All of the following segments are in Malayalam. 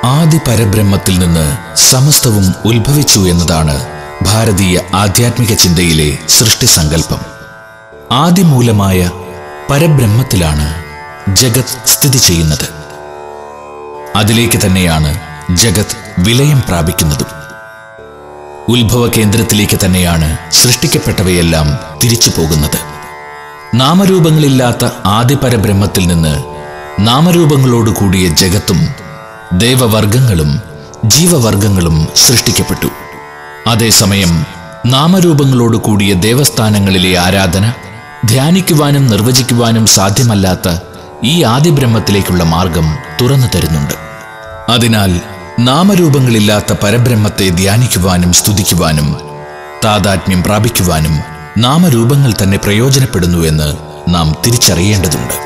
ആദി പരബ്രഹ്മത്തിൽ നിന്ന് സമസ്തവും ഉത്ഭവിച്ചു എന്നതാണ് ഭാരതീയ ആധ്യാത്മിക ചിന്തയിലെ സൃഷ്ടിസങ്കല്പം ആദിമൂലമായ പരബ്രഹ്മത്തിലാണ് ജഗത് സ്ഥിതി ചെയ്യുന്നത് അതിലേക്ക് തന്നെയാണ് ജഗത് വിലയം പ്രാപിക്കുന്നതും ഉത്ഭവ കേന്ദ്രത്തിലേക്ക് തന്നെയാണ് സൃഷ്ടിക്കപ്പെട്ടവയെല്ലാം തിരിച്ചു പോകുന്നത് നാമരൂപങ്ങളില്ലാത്ത ആദിപരബ്രഹ്മത്തിൽ നിന്ന് നാമരൂപങ്ങളോട് കൂടിയ ജഗത്തും ദേവവർഗങ്ങളും ജീവവർഗങ്ങളും സൃഷ്ടിക്കപ്പെട്ടു അതേസമയം നാമരൂപങ്ങളോട് കൂടിയ ദേവസ്ഥാനങ്ങളിലെ ആരാധന ധ്യാനിക്കുവാനും നിർവചിക്കുവാനും സാധ്യമല്ലാത്ത ഈ ആദിബ്രഹ്മത്തിലേക്കുള്ള മാർഗം തുറന്നു തരുന്നുണ്ട് അതിനാൽ നാമരൂപങ്ങളില്ലാത്ത പരബ്രഹ്മത്തെ ധ്യാനിക്കുവാനും സ്തുതിക്കുവാനും താതാത്മ്യം പ്രാപിക്കുവാനും നാമരൂപങ്ങൾ തന്നെ പ്രയോജനപ്പെടുന്നു എന്ന് നാം തിരിച്ചറിയേണ്ടതുണ്ട്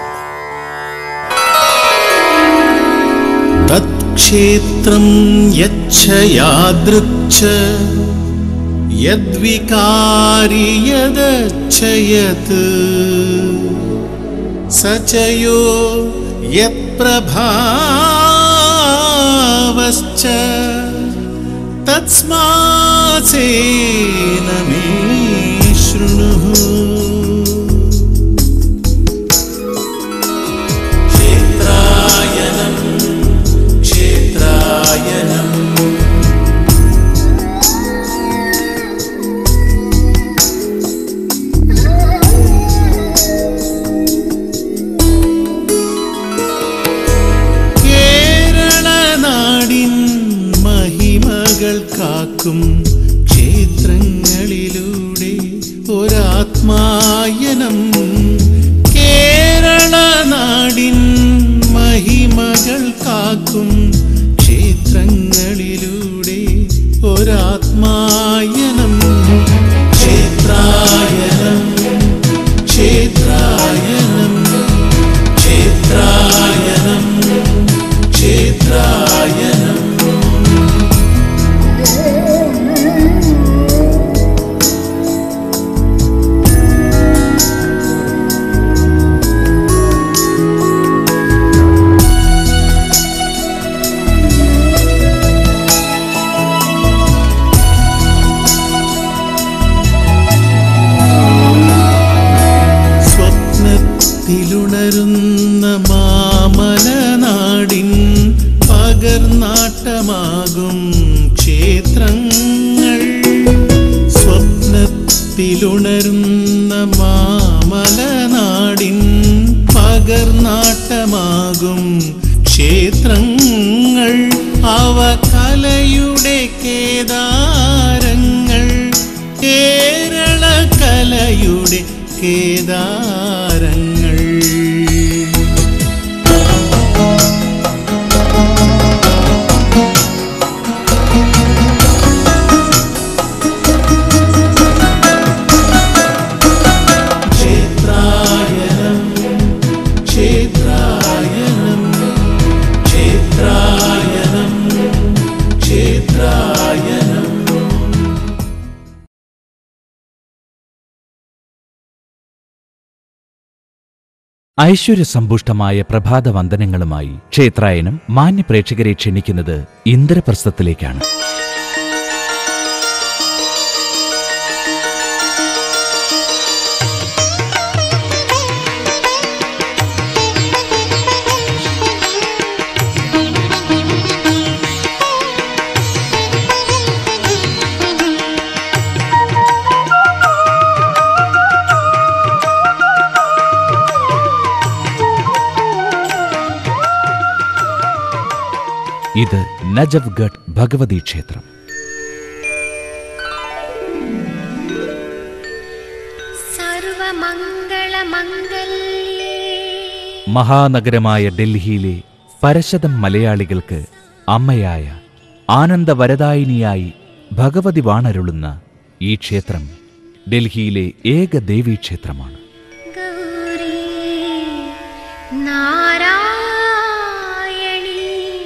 तत्क्षेत्रं यच्छ यादृक् यद्विकारि यदच्छयत् स च यो यत्प्रभावश्च तस्मासेन मे शृणुः क्षेत्रायनं क्षेत्रायनम् കേരളനാടിൻ മഹിമകൾ കാക്കും ക്ഷേത്രങ്ങളിലൂടെ ഒരാത്മായനം കേരളനാടിൻ മഹിമകൾ കാക്കും ക്ഷേത്രങ്ങളിലൂടെ ഒരാത്മായനം ക്ഷേത്രായനം ക്ഷേത്രായനം ക്ഷേത്രായനം ക്ഷേത്രായനം സ്വപ്നത്തിലുണരുന്ന മാമലനാടിൻ പകർനാട്ടമാകും ക്ഷേത്രങ്ങൾ സ്വപ്നത്തിലുണരുന്ന മാമലനാടിൻ പകർനാട്ടമാകും ക്ഷേത്രങ്ങൾ അവ കലയുടെ കേദാരങ്ങൾ കേരള കലയുടെ കേദാരങ്ങൾ ക്ഷേത്രായനം ക്ഷേത്രായനം ക്ഷേത്രായനം ക്ഷേത്രായനം ഐശ്വര്യസമ്പുഷ്ടമായ പ്രഭാതവന്ദനങ്ങളുമായി ക്ഷേത്രായനം മാന്യ പ്രേക്ഷകരെ ക്ഷണിക്കുന്നത് ഇന്ദ്രപ്രസ്ഥത്തിലേക്കാണ് ഇത് നജഫ്ഗഡ് ഭഗവതി ക്ഷേത്രം സർവമംഗളമംഗല്യേ മഹാനഗരമായ ഡൽഹിയിലെ പരശതം മലയാളികൾക്ക് അമ്മയായ ആനന്ദവരദായിനിയായി ഭഗവതി വാണരുളുന്ന ഈ ക്ഷേത്രം ഡൽഹിയിലെ ഏക ദേവീക്ഷേത്രമാണ് ഗൗരീ നാരായണീ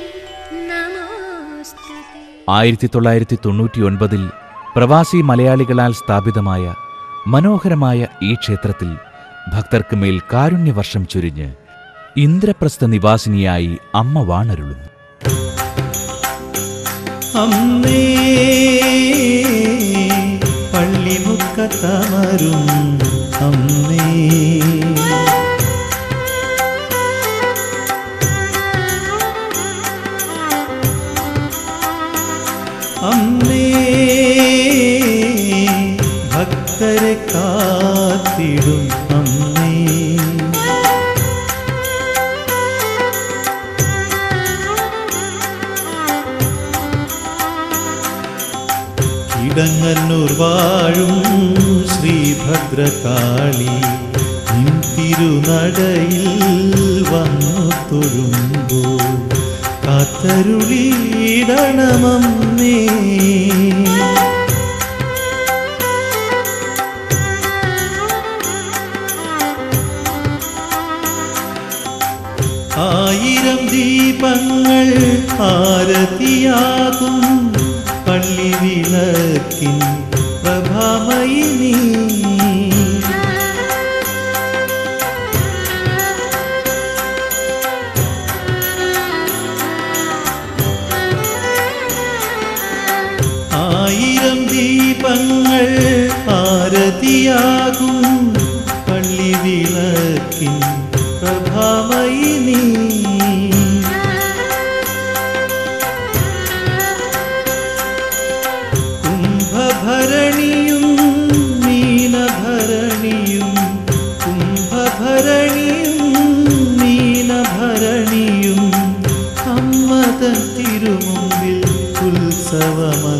നമോസ്തുതേ ആയിരത്തി തൊള്ളായിരത്തി തൊണ്ണൂറ്റി ഒൻപതിൽ പ്രവാസി മലയാളികളാൽ സ്ഥാപിതമായ മനോഹരമായ ഈ ക്ഷേത്രത്തിൽ ഭക്തർക്ക് മേൽ കാരുണ്യവർഷം ചൊരിഞ്ഞ് ഇന്ദ്രപ്രസ്ഥ നിവാസിനിയായി അമ്മ വാണരുളുന്നു അമ്മേ പള്ളിമുക്കത്തമരും അമ്മേ അമ്മേ ഭക്തരെ കാത്തിടും അമ്മേ കിടങ്ങന്നൂർ വാഴും ശ്രീഭദ്രകാളി നിൻ തിരുനടയിൽ വന്നു തൊഴുമ്പോൾ കാത്തരുളിയിടണമമ്മേ ആയിരം ദീപങ്ങൾ ആരതിയാകും പള്ളി വിളക്കിൻ പ്രഭാമയി നീ ആയിരം ദീപങ്ങൾ ആരതിയാകും പള്ളി വിളക്കിൻ പ്രഭാമയി നീ കുംഭഭരണിയും മീനഭരണിയും കുംഭഭരണിയും മീനഭരണിയും അമ്മതൻ തിരുമുമ്പിൽ ഉത്സവമായി